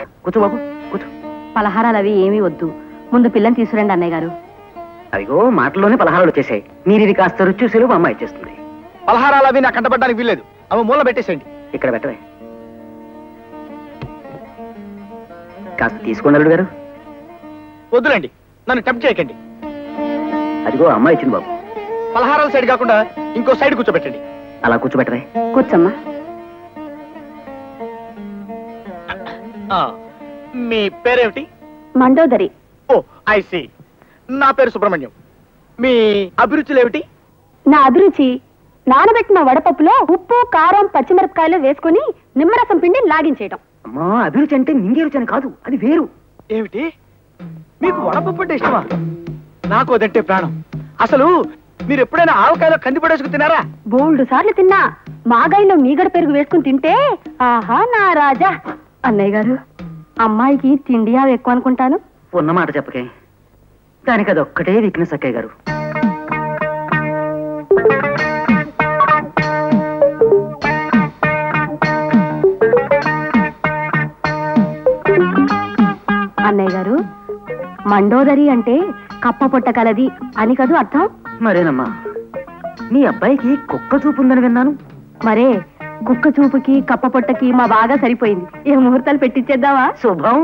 కూర్చో బాబు కూర్చో పలహారాలు అవి ఏమీ వద్దు ముందు పిల్లని తీసుకురండి అన్నయ్య గారు అదిగో మాటల్లోనే పలహారాలు వచ్చేసాయి మీరు ఇది కాస్త రుచి చూసి మా అమ్మాయి ఇచ్చేస్తుంది పలహారాలు అవి నాకు కంటపడడానికి వీల్లేదు అవి మూల పెట్టేసేయండి ఇక్కడ పెట్టవే కాస్త తీసుకోండి అల్లుడు గారు వద్దులేండి నన్ను టెంప్ట్ చేయకండి అదిగో అమ్మాయి ఇచ్చింది బాబు పలహారాల సైడ్ కాకుండా ఇంకో సైడ్ కూర్చోబెట్టండి అలా కూర్చోబెట్టవే కూర్చోమ్మా ఆ, మీ పేరేమిటి మండోదరి ఓ ఐ సి నా పేరు సుబ్రహ్మణ్యం మీ అభిరుచులు ఏమిటి నా అభిరుచి నానబెట్టిన వడపప్పులో ఉప్పు కారం పచ్చిమిరపకాయలు వేసుకుని నిమ్మరసం పిండి లాగించేయడం అమ్మా అభిరుచి అంటే నింగే రుచి అని కాదు అది వేరు ఏమిటి మీకు వడపప్పు అంటే ఇష్టమా నాకు అదంటే ప్రాణం అసలు మీరు ఎప్పుడైనా ఆవకాయలో కంది పడేసుకు తినారా బోల్డు సార్లు తిన్నా మాగాయిలో మీగడ పెరుగు వేసుకుని తింటే ఆహా నా రాజా అన్నయ్య గారు అమ్మాయికి తిండి అవి ఎక్కువ అనుకుంటాను ఉన్న మాట చెప్పకే దానికి అది ఒక్కటే వీక్నెస్ అక్కయ్య గారు అన్నయ్య గారు మండోదరి అంటే కప్ప పొట్ట కలది అని కదూ అర్థం మరేనమ్మా నీ అబ్బాయికి కుక్క చూపు ఉందని విన్నాను మరే కుక్క చూపుకి కప్ప పొట్టకి మా బాగా సరిపోయింది ఏ ముహూర్తాలు పెట్టించేద్దామా శుభం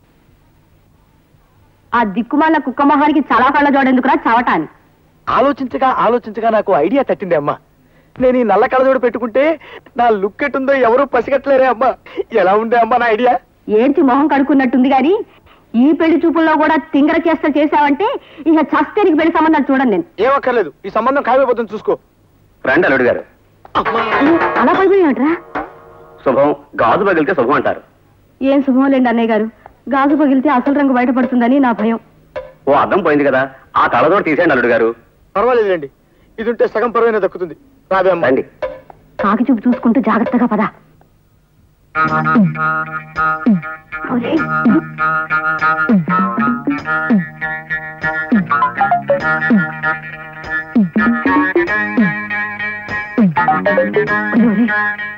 ఆ దిక్కుమాల కుక్క మొహానికి చాలా కళ్ళ జోడెందుకురా చవటాని ఆలోచించగా ఆలోచించగా నాకు ఐడియా తట్టింది అమ్మా నేను ఈ నల్ల కళ్ళజోడు పెట్టుకుంటే నా లుక్ ఎట్టుందో ఎవరూ పసిగట్టలేరే అమ్మా ఎలా ఉండే అమ్మా నా ఐడియా ఏంటి మొహం కడుక్కున్నట్టుంది గాని ఈ పెళ్లి చూపుల్లో కూడా తింగర చేస్త చేశావంటే ఇక చస్తే నీకు పెళ్లి సంబంధాలు చూడండి నేను ఏమక్కర్లేదు ఈ సంబంధం ఖాయమైపోతుంది చూసుకో రండి అల్లుడు గారు అయ్యో, అలా పడిపోయినట్రా శుభం గాజు పగిలితే శుభం అంటారు ఏం శుభం లేండి అన్నయ్య గారు గాజు పగిలితే అసలు రంగు బయటపడుతుందని నా భయం ఓ అద్దం పోయింది కదా ఆ కళ్ళజోడు తీసేయండి అల్లుడు గారు పర్వాలేదండి ఇది ఉంటే సగం పరువైనా దక్కుతుంది రాబే అమ్మా రండి కాకి చూపు చూసుకుంటూ జాగ్రత్తగా పద ఒరేయ్, ఒరేయ్, ఒరేయ్.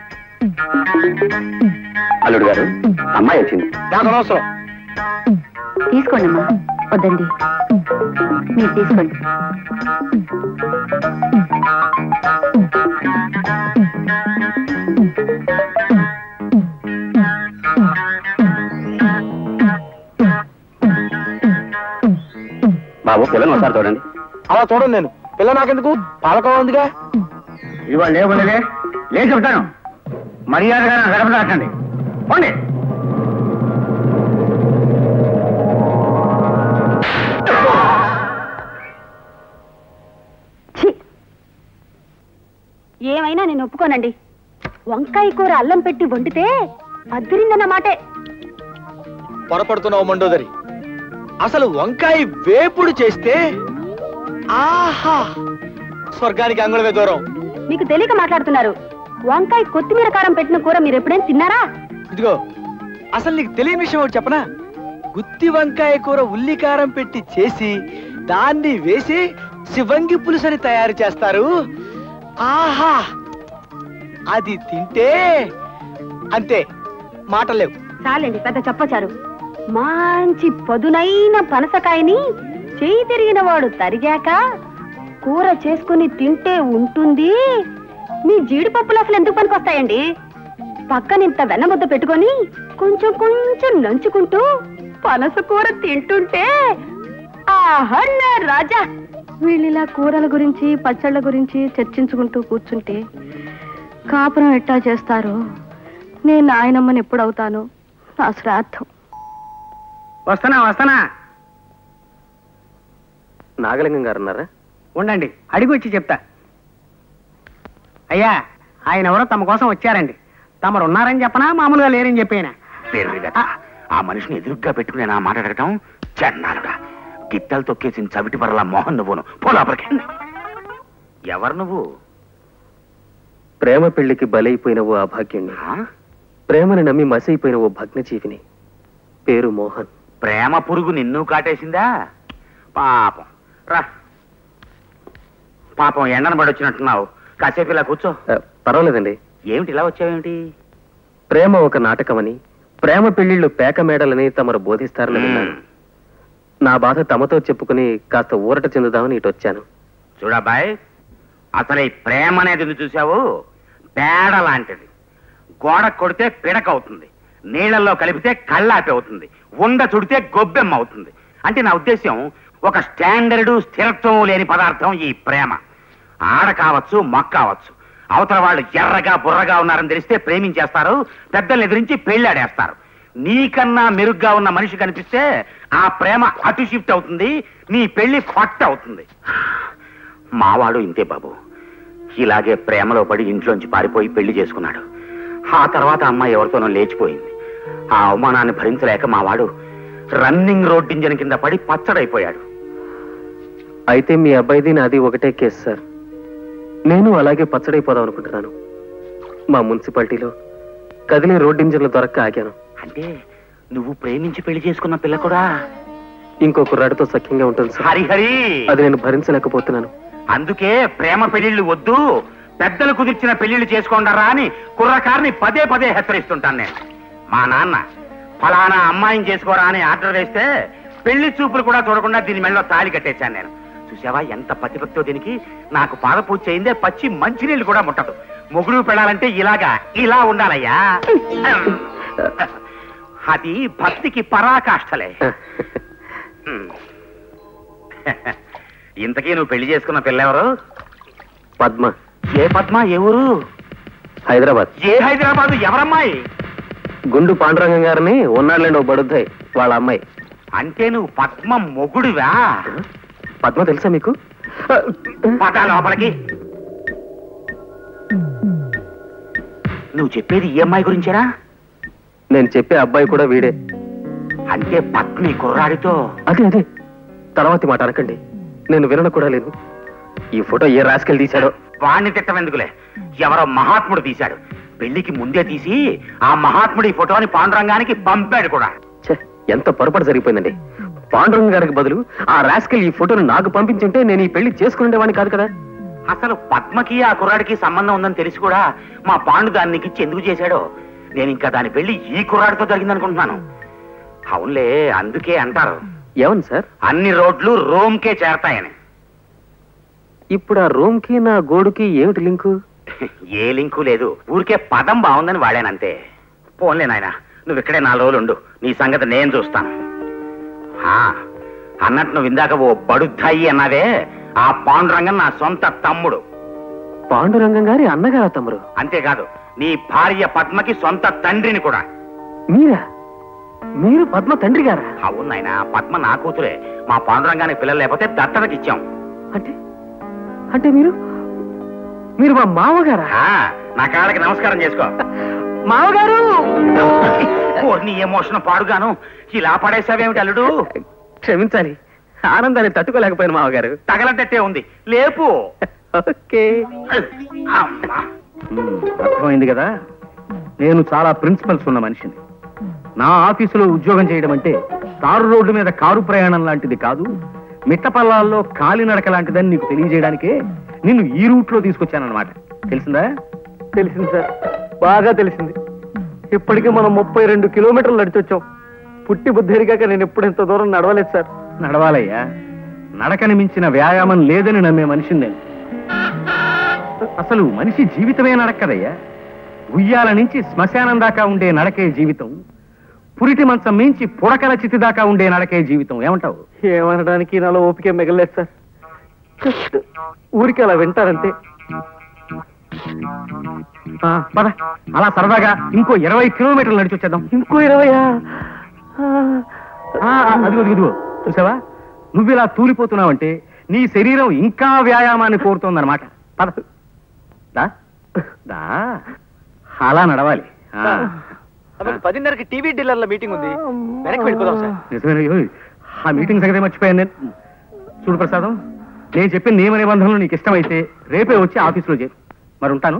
అల్లుడు గారు అమ్మాయి వచ్చింది నాకు అనవసరం తీసుకోండి అమ్మా వద్దండి మీరు తీసుకోండి బాబు పిల్లని ఒకసారి చూడండి అలా చూడండి నేను పిల్ల నాకెందుకు పాలకోవ ఉందిగా ఇవాళ లేకుండేదే లేదు చెప్తాను మర్యాదగా నా గడప దాటండి పోండి ఛీ! ఏమైనా నేను ఒప్పుకోనండి వంకాయ కూర అల్లం పెట్టి వండితే అద్దరిందన్న మాటే పొరపడుతున్నావు మండోదరి అసలు వంకాయ వేపుడు చేస్తే ఆహా స్వర్గానికి అంగుళమే దూరం మీకు తెలియక మాట్లాడుతున్నారు వంకాయ కొత్తిమీర కారం పెట్టిన కూర మీరు ఎప్పుడైనా తిన్నారా ఇదిగో అసలు నీకు తెలియని విషయం ఒకటి చెప్పనా గుత్తి వంకాయ కూర ఉల్లికారం పెట్టి చేసి దాన్ని వేసి శివంగి పులుసని తయారు చేస్తారు ఆహా అది తింటే అంతే మాటలేవు చాలండి పెద్ద చెప్పచారు మంచి పదునైన పనసకాయని చేయి తిరిగిన వాడు తరిగాక కూర చేసుకుని తింటే ఉంటుంది మీ జీడిపప్పులు అసలు ఎందుకు పనికొస్తాయండి పక్కన ఇంత వెన్నముద్ద పెట్టుకొని కొంచెం కొంచెం నంచుకుంటూ పనస కూర తింటుంటే ఆహా నా రాజా వీళ్ళిలా కూరల గురించి పచ్చళ్ళ గురించి చర్చించుకుంటూ కూర్చుంటే కాపురం ఎట్టా చేస్తారో నేను నాయనమ్మని ఎప్పుడు అవుతాను నా శ్రాద్ధం వస్తానా వస్తానా నాగలింగం గారు ఉన్నారా ఉండండి అడిగి వచ్చి చెప్తా అయ్యా ఆయన ఎవరో తమ కోసం వచ్చారండి తమరు ఉన్నారని చెప్పనా మామూలుగా లేరని చెప్పేనా ఆ మనిషిని ఎదురుగ్గా పెట్టుకుని నా మాట్లాడటం చెన్నాలుడా గిట్టలు తొక్కేసిన చవిటి పరలా మోహన్ నువ్వును పోలాపలికి ఎవరు నువ్వు ప్రేమ పెళ్లికి బలైపోయిన ఓ అభాగ్యుణ్ణి ఆ? ప్రేమని నమ్మి మసైపోయిన ఓ భగ్నజీవిని పేరు మోహన్ ప్రేమ పురుగు నిన్ను కాటేసిందా పాపం రా పాపం ఎండను పడి వచ్చినట్టున్నావు కాసేపు ఇలా కూర్చో ఆ, పర్వాలేదండి ఏమిటి ఇలా వచ్చావేమిటి ప్రేమ ఒక నాటకమని ప్రేమ పెళ్లిళ్ళు పేక మేడలని తమరు బోధిస్తారని విన్నాను నా బాధ తమతో చెప్పుకుని కాస్త ఊరట చెందుదామని ఇటు వచ్చాను చూడబ్బాయ్ అసలు ఈ ప్రేమ అనేది ఉంది చూసావు పేడ లాంటిది గోడ కొడితే పిడక అవుతుంది నీళ్ళల్లో కలిపితే కళ్ళాపి అవుతుంది ఉండ చుడితే గొబ్బెమ్మ అవుతుంది అంటే నా ఉద్దేశం ఒక స్టాండర్డు స్థిరత్వం లేని పదార్థం ఈ ప్రేమ ఆడ కావచ్చు మొక్క కావచ్చు అవతల వాళ్ళు ఎర్రగా బుర్రగా ఉన్నారని తెలిస్తే ప్రేమించేస్తారు పెద్దల్ని ఎదిరించి పెళ్ళాడేస్తారు నీకన్నా మెరుగ్గా ఉన్న మనిషి కనిపిస్తే ఆ ప్రేమ అటు షిఫ్ట్ అవుతుంది నీ పెళ్లి ఫట్ అవుతుంది మావాడు ఇంతే బాబు ఇలాగే ప్రేమలో పడి ఇంట్లోంచి పారిపోయి పెళ్లి చేసుకున్నాడు ఆ తర్వాత అమ్మాయి ఎవరితోనో లేచిపోయింది ఆ అవమానాన్ని భరించలేక మావాడు రన్నింగ్ రోడ్ ఇంజన్ కింద పడి పచ్చడైపోయాడు అయితే మీ అబ్బాయిది నాది ఒకటే కేసు సార్ నేను అలాగే పచ్చడైపోదాం అనుకుంటున్నాను మా మున్సిపాలిటీలో కదిలే రోడ్ ఇంజన్లు దొరక్క ఆగాను అంటే నువ్వు ప్రేమించి పెళ్లి చేసుకున్న పిల్ల కూడా ఇంకో కుర్రాడితో సఖ్యంగా ఉంటుంది సార్ హరిహరి అది నేను భరించలేకపోతున్నాను అందుకే ప్రేమ పెళ్లిళ్ళు వద్దు పెద్దలు కుదిర్చిన పెళ్లిళ్ళు చేసుకోండరా అని కుర్రకారిని పదే పదే హెచ్చరిస్తుంటాను నేను మా నాన్న ఫలానా అమ్మాయిని చేసుకోరా అని ఆర్డర్ వేస్తే పెళ్లి చూపులు కూడా చూడకుండా దీని మెళ్ళలో తాళి కట్టేశాను నేను చూసావా ఎంత పతిభక్తో దీనికి నాకు పాదపూజ చేయిందే పచ్చి మంచినీళ్ళు కూడా ముట్టదు మొగుడు పెళ్ళాలంటే ఇలాగా ఇలా ఉండాలయ్యా అది భక్తికి పరాకాష్ఠలే ఇంతకీ నువ్వు పెళ్లి చేసుకున్న పిల్లెవరు పద్మ ఏ పద్మ ఏ ఊరు హైదరాబాద్ ఏ హైదరాబాద్ ఎవరమ్మాయి గుండు పాండురంగం గారిని ఉన్నాళ్ళండి ఓ బడుద్దాయి వాళ్ళ అమ్మాయి అంటే నువ్వు పద్మ మొగుడువా పద్మ తెలుసా మీకు పద లోపలికి నువ్వు చెప్పేది ఈ అమ్మాయి గురించేనా నేను చెప్పే అబ్బాయి కూడా వీడే అంటే పద్మి కుర్రాడితో అదే అదే తర్వాతి మాట అనకండి నేను వినడం కూడా లేదు ఈ ఫోటో ఏ రాసుకెళ్ళి తీశాడో వాణ్ణి తిట్టమెందుకులే ఎవరో మహాత్ముడు తీశాడు పెళ్లికి ముందే తీసి ఆ మహాత్ముడి ఫోటోని పాండురంగానికి పంపాడు కూడా ఛే, ఎంత పొరపాటు జరిగిపోయిందండి పాండురంగ గారికి బదులు ఆ రాస్కెల్ ఈ ఫోటోను నాకు పంపించుంటే నేను ఈ పెళ్లి చేసుకునేవాడిని కాదు కదా అసలు పద్మకి ఆ కుర్రాడికి సంబంధం ఉందని తెలిసి కూడా మా పాండు దాన్ని నీకు ఇచ్చి ఎందుకు చేశాడో నేను ఇంకా దాని పెళ్లి ఈ కుర్రాడితో జరిగిందనుకుంటున్నాను అవునులే అందుకే అంటారు ఏమని సార్ అన్ని రోడ్లు రోమ్కే చేరతాయని ఇప్పుడు ఆ రూమ్ కి నా గోడుకి ఏమిటి లింకు ఏ లింకు లేదు ఊరికే పదం బాగుందని వాడానంతే పోన్లే నాయన నువ్వు ఇక్కడే నాలుగు రోజులు ఉండు నీ సంగతి నేను చూస్తాను ఆ, అన్నట్టు నువ్వు ఇందాక ఓ బడుద్దాయి అన్నావే ఆ పాండురంగం నా సొంత తమ్ముడు పాండురంగం గారి అన్నగారా తమరు అంతేకాదు నీ భార్య పద్మకి సొంత తండ్రిని కూడా మీరా మీరు పద్మ తండ్రి గారా అవును నాయన పద్మ నా కూతురే మా పాండురంగానికి పిల్లలు లేకపోతే దత్తతకి ఇచ్చాం అంటే అంటే మీరు మీరు మా మామగారా ఆ, నా కాళ్ళకి నమస్కారం చేసుకో మామగారు నీ ఎమోషన్ పాడుగాను ఇలా పడేసావేమిటి అల్లుడు క్షమించాలి ఆనందాన్ని తట్టుకోలేకపోయాను మామగారు తగలటట్టే ఉంది లేపు ఓకే అమ్మా అర్థమైంది కదా నేను చాలా ప్రిన్సిపల్స్ ఉన్న మనిషిని నా ఆఫీసులో ఉద్యోగం చేయడం అంటే తారు రోడ్డు మీద కారు ప్రయాణం లాంటిది కాదు మిట్టపల్లాల్లో కాలినడక లాంటిదని నీకు తెలియజేయడానికే నిన్ను ఈ రూట్లో తీసుకొచ్చానన్నమాట తెలిసిందా తెలిసింది సార్ బాగా తెలిసింది ఇప్పటికీ మనం ముప్పై రెండు కిలోమీటర్లు నడిచొచ్చాం పుట్టి బుద్ధి ఎరిగాక నేను ఎప్పుడు ఇంత దూరం నడవలేదు సార్ నడవాలయ్యా నడకని మించిన వ్యాయామం లేదని నమ్మే మనిషిని నేను అసలు మనిషి జీవితమే నడక్కదయ్యా ఉయ్యాల నుంచి శ్మశానం దాకా ఉండే నడకే జీవితం పురిటి మంచం మించి పుడకల చితి దాకా ఉండే నడకే జీవితం ఏమంటావు ఏమనడానికి నాలో ఓపిక మిగలేదు సార్ జస్ట్ ఊరికి అలా వింటారంతే ఆ, పద అలా సరదాగా ఇంకో ఇరవై కిలోమీటర్లు నడిచి వచ్చేద్దాం ఇంకో ఇరవయా ఆ, ఆ, అదిగో అదిగో చూసావా నువ్వు ఇలా తూలిపోతున్నావంటే నీ శరీరం ఇంకా వ్యాయామాన్ని కోరుతోందన్నమాట పద దా దా అలా నడవాలి ఆ. పదిన్నరకి టీవీ డీలర్ల మీటింగ్ ఉంది వెనక్కి వెళ్ళిపోదాం సార్ నిజమేనా? ఓయ్, ఆ మీటింగ్ సంగతి మర్చిపోయాను నేను చూడు ప్రసాదం నేను చెప్పిన నియమ నిబంధనలు నీకు ఇష్టమైతే రేపే వచ్చి ఆఫీసులో చేరు మరి ఉంటాను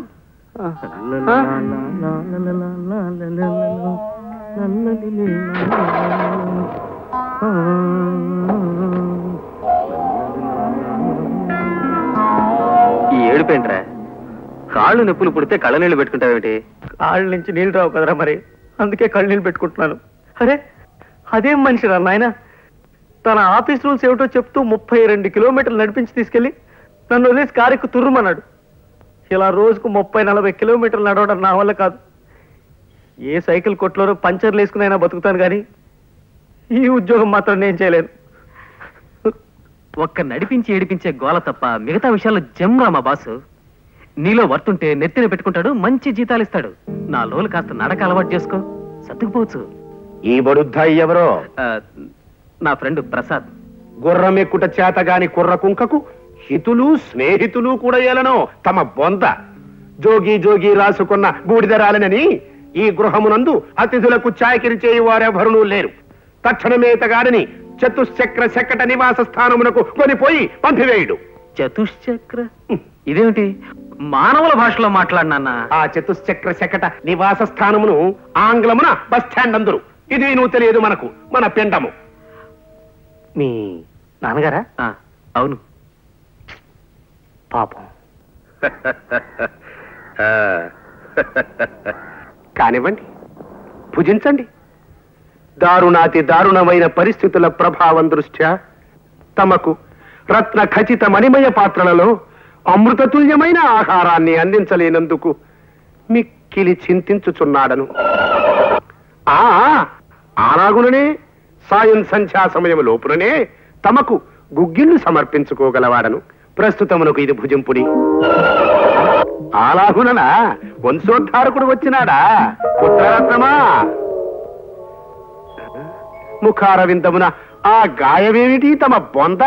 ఈ ఏడుపేంట్రా కాళ్ళు నొప్పులు పుడితే కళ్ళ నీళ్ళు పెట్టుకుంటావేమిటి కాళ్ళ నుంచి నీళ్ళు రావు కదరా మరి అందుకే కళ్ళనీళ్ళు పెట్టుకుంటున్నాను అరే అదేం మనిషి రా నాయన తన ఆఫీస్ రూల్స్ ఏమిటో చెప్తూ ముప్పై రెండు కిలోమీటర్లు నడిపించి తీసుకెళ్ళి నన్ను వదిలేసి కారెక్కు తుర్రుమన్నాడు ఇలా రోజుకు ముప్పై నలభై కిలోమీటర్లు నడవడం నా వల్ల కాదు ఏ సైకిల్ కొట్లోనో పంచర్లు వేసుకునైనా బతుకుతాను కానీ ఈ ఉద్యోగం మాత్రం నేను చేయలేను ఒక్క నడిపించి ఏడిపించే గోల తప్ప మిగతా విషయాల్లో జమ్రా మా బాసు నీలో వర్తుంటే నెత్తిన పెట్టుకుంటాడు మంచి జీతాలు ఇస్తాడు నా లోలు కాస్త నడక అలవాటు చేసుకో సర్దుకుపోవచ్చు ఈ బడుద్దాయి ఎవరో ఆ, నా ఫ్రెండ్ ప్రసాద్ గుర్రం ఎక్కుట చేతగాని కుర్ర కుంకకు హితులు స్నేహితులు కూడా ఏలనో తమ బొంత జోగి జోగి రాసుకున్న బూడిదరాలనని ఈ గృహమునందు అతిథులకు చాకిరి చేయి వారెవరునూ లేరు తక్షణమే తగాడని చతుశ్చక్ర శకట నివాస స్థానమునకు కొనిపోయి పంపివేయుడు చతుశ్చక్ర ఇదేమిటి మానవుల భాషలో మాట్లాడినా ఆ చతుశ్చక్ర శకట నివాస స్థానమును ఆంగ్లమున బస్ స్టాండ్ అందరు ఇది నువ్వు తెలియదు మనకు మన పిండము మీ నాన్నగారా అవును పాపం కానివ్వండి భుజించండి దారుణాతి దారుణమైన పరిస్థితుల ప్రభావం దృష్ట్యా తమకు రత్న ఖచ్చిత మణిమయ పాత్రలలో అమృతతుల్యమైన ఆహారాన్ని అందించలేనందుకు మిక్కిలి చింతించుచున్నాడను ఆ ఆనాగుననే సాయం సంధ్యా సమయం లోపుననే తమకు గుగ్గిళ్ళు సమర్పించుకోగలవాడను ప్రస్తుతమునకు ఇది భుజింపుడి అలాగుననా వంశోద్ధారకుడు వచ్చినాడా పుత్రరత్నమా ముఖార విందమున ఆ గాయమేమిటి తమ బొంద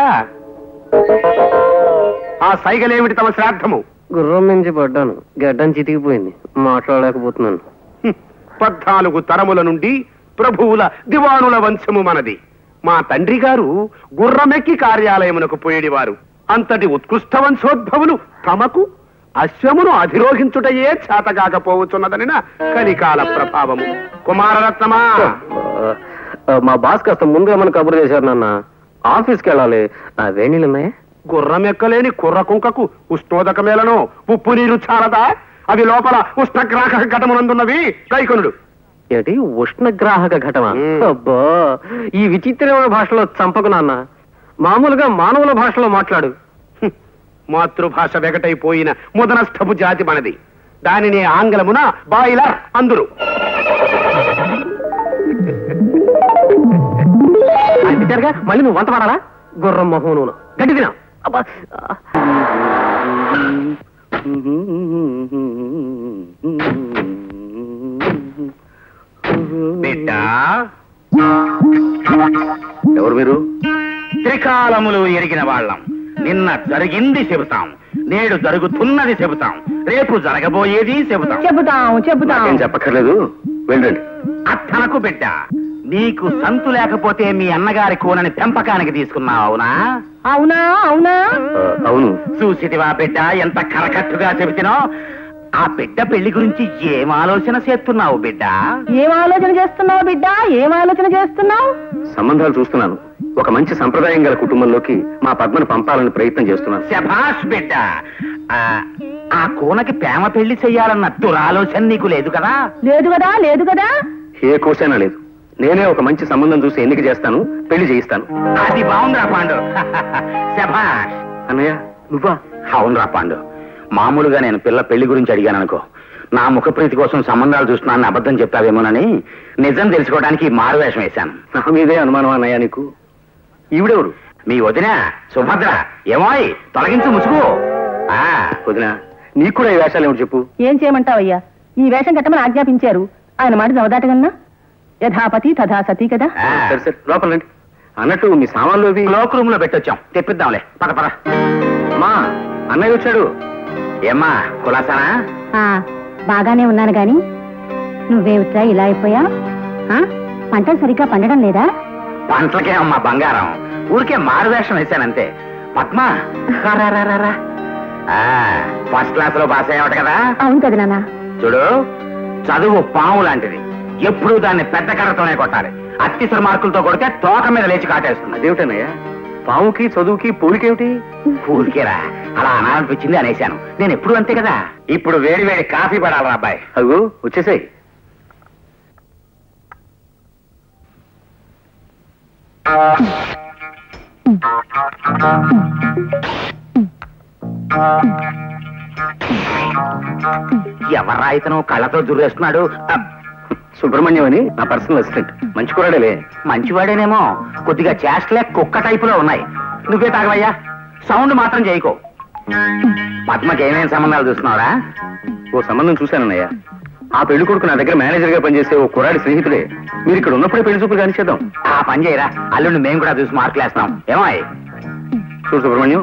ఆ సైగలేమిటి తమ శ్రాద్ధము గుర్రం నుంచి పడ్డాను గడ్డం చితికిపోయింది మాట్లాడలేకపోతున్నాను హ్మ్. పద్నాలుగు తరముల నుండి ప్రభువుల దివానుల వంశము మనది మా తండ్రి గారు గుర్రమెక్కి కార్యాలయమునకు పోయేడివారు అంతటి ఉత్కృష్ట వంశోద్భవులు తమకు అశ్వమును అధిరోహించుటయే చేతగాకపోవచ్చున్నదనిన కలికాల ప్రభావము కుమారరత్నమా మా బాస్ కాస్త ముందుగా మన కబురు చేశారు నాన్న ఆఫీస్కి వెళ్ళాలి ఆ వేణీళ్ళు ఉన్నాయా గుర్రమెక్కలేని కుర్ర కుంకకు ఉష్ణోదకమేలను ఉప్పు నీరు చాలదా అవి లోపల ఉష్ణగ్రాహక ఘటమునందున్నవి కైకొనుడు ఏంటి ఉష్ణగ్రాహక ఘటన మ్మ్. అబ్బా ఈ విచిత్రమైన భాషలో చంపకు నాన్న మామూలుగా మానవుల భాషలో మాట్లాడు హ్మ్. మాతృభాష వెగటైపోయిన ముదనస్థపు జాతి మనది దానిని ఆంగ్లమున బాయిలర్ అందురు ఆయన తిట్టారుగా మళ్ళీ నువ్వు వంట పడాలా గుర్రం మొహం నూనె గడ్డి తినా అబ్బా బిడ్డ ఎవరు మీరు త్రికాలములు ఎరిగిన వాళ్ళం నిన్న జరిగింది చెబుతాం నేడు జరుగుతున్నది చెబుతాం రేపు జరగబోయేది చెబుతాం చెబుతాం చెబుతాం నాకేం చెప్పక్కర్లేదు వెళ్ళండి అత్తనకు బిడ్డ నీకు సంతు లేకపోతే మీ అన్నగారి కూనని పెంపకానికి తీసుకున్నావు అవునా అవునా అవునా అవును చూసిటివా బిడ్డ ఎంత కరకట్టుగా చెబుతున్నావు ఆ బిడ్డ పెళ్లి గురించి ఏం ఆలోచన చేస్తున్నావు బిడ్డ ఏం ఆలోచన చేస్తున్నావు బిడ్డ ఏం ఆలోచన చేస్తున్నావు సంబంధాలు చూస్తున్నాను ఒక మంచి సంప్రదాయం గల కుటుంబంలోకి మా పద్మను పంపాలని ప్రయత్నం చేస్తున్నాను శభాష్ బిడ్డ ఆ, ఆ కూనకి ప్రేమ పెళ్లి చెయ్యాలన్న దురాలోచన నీకు లేదు కదా లేదు కదా లేదు కదా ఏ కోసైనా లేదు నేనే ఒక మంచి సంబంధం చూసి ఎన్నిక చేస్తాను పెళ్లి చేయిస్తాను అది బాగుందిరా పాండు శభాష్ అన్నయ్య నువ్వా అవునరా పాండు మామూలుగా నేను పిల్ల పెళ్లి గురించి అడిగాను అనుకో నా ముఖప్రీతి కోసం సంబంధాలు చూస్తున్నానని అబద్ధం చెప్తావేమోనని నిజం తెలుసుకోవడానికి ఈ మారువేషం వేశాను నా మీదే అనుమానం అన్నయ్య నీకు ఈవిడెవరు మీ వదిన సుభద్ర ఏమోయ్ తొలగించు ముసుగు ఆ, వదిన నీకు కూడా ఈ వేషాలు ఏమిటి చెప్పు ఏం చేయమంటావయ్యా ఈ వేషం కట్టమని ఆజ్ఞాపించారు ఆయన మాట జవదాటగన్నా యథాపతి తథా సతీ కదా ఆ. సరే సరే లోపల రండి అన్నట్టు మీ సామాన్లు అవి క్లోక్ రూమ్ లో పెట్టొచ్చాం తెప్పిద్దాంలే పద పద మా అన్నయ్య వచ్చాడు ఏమ్మా కులాసానా ఆ, బాగానే ఉన్నాను గాని నువ్వేమిట్రా ఇలా అయిపోయా పంటలు సరిగ్గా పండడం లేదా పంటలకే అమ్మా బంగారం ఊరికే మారువేషం వేశానంతే పద్మ రా, రా, రా, రా, రా. ఆ, ఫస్ట్ క్లాస్ లో పాస్ అయ్యావట కదా అవును కదా నాన్న చూడు చదువు పాము లాంటిది ఎప్పుడూ దాన్ని పెద్ద కర్రతోనే కొట్టాలి అత్యవసర మార్కులతో కొడితే తోక మీద లేచి కాటేస్తుంది అదేమిటన్నయ్య పాముకి చదువుకి పోలికేమిటి ఊరికేరా అలా అనాలనిపించింది అనేశాను నేను ఎప్పుడు అంతే కదా ఇప్పుడు వేడి వేడి కాఫీ పడాలి అబ్బాయి అగో వచ్చేసాయి ఎవరా ఇతను కళ్ళతో జుర్రేస్తున్నాడు అబ్, సుబ్రహ్మణ్యం అని నా పర్సనల్ అసిస్టెంట్ మంచి కూరడేలే మంచివాడేనేమో కొద్దిగా చేష్టలే కుక్క టైపులో ఉన్నాయి నువ్వే తాగవయ్యా సౌండ్ మాత్రం చేయకో పద్మకి ఏమేం సంబంధాలు చూస్తున్నావురా ఓ సంబంధం చూశానన్నయ్య ఆ పెళ్లి కొడుకు నా దగ్గర మేనేజర్ గా పనిచేసే ఓ కుర్రాడి స్నేహితుడే మీరు ఇక్కడ ఉన్నప్పుడే పెళ్లి చూపులు కానిచేద్దాం ఆ పని చేయరా అల్లుండి మేము కూడా చూసి మార్కులు వేస్తున్నాం ఏమాయ్ చూడు సుబ్రహ్మణ్యం